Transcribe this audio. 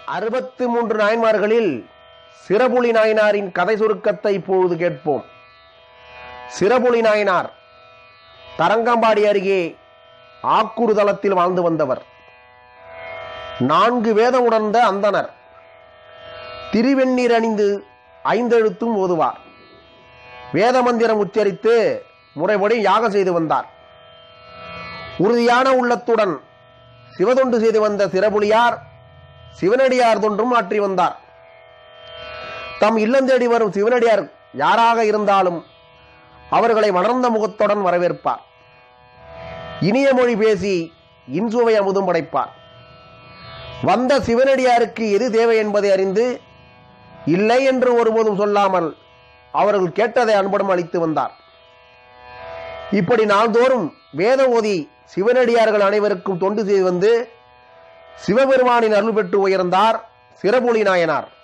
அறுபத்து மூன்று நாயன்மார்களில் சிறபுலி நாயனாரின் கதை சுருக்கத்தை இப்பொழுது கேட்போம் சிறபுலி நாயனார் தரங்கம்பாடி அருகே ஆக்கூர் தளத்தில் வாழ்ந்து வந்தவர் நான்கு வேதம் உணர்ந்த அந்தனர் திருவெண்ணீர் அணிந்து ஐந்தெழுத்தும் ஓதுவார் வேத மந்திரம் உச்சரித்து முறைப்படி யாகம் செய்து வந்தார் உறுதியான உள்ளத்துடன் சிவதொண்டு செய்து வந்த சிறபுலியார் சிவனடியார் தொன்றும் ஆற்றி வந்தார் தம் இல்லம் தேடி வரும் சிவனடியார் யாராக இருந்தாலும் அவர்களை வளர்ந்த முகத்துடன் வரவேற்பார் இனிய மொழி பேசி இன்சுவை அமுதும் படைப்பார் வந்த சிவனடியாருக்கு எது தேவை என்பதை அறிந்து இல்லை என்று ஒருபோதும் சொல்லாமல் அவர்கள் கேட்டதை அன்புடன் அளித்து வந்தார் இப்படி நாள்தோறும் வேத ஓதி சிவனடியார்கள் அனைவருக்கும் தொண்டு செய்து வந்து சிவபெருமானின் அருள் பெற்று உயர்ந்தார் சிறபுலி நாயனார்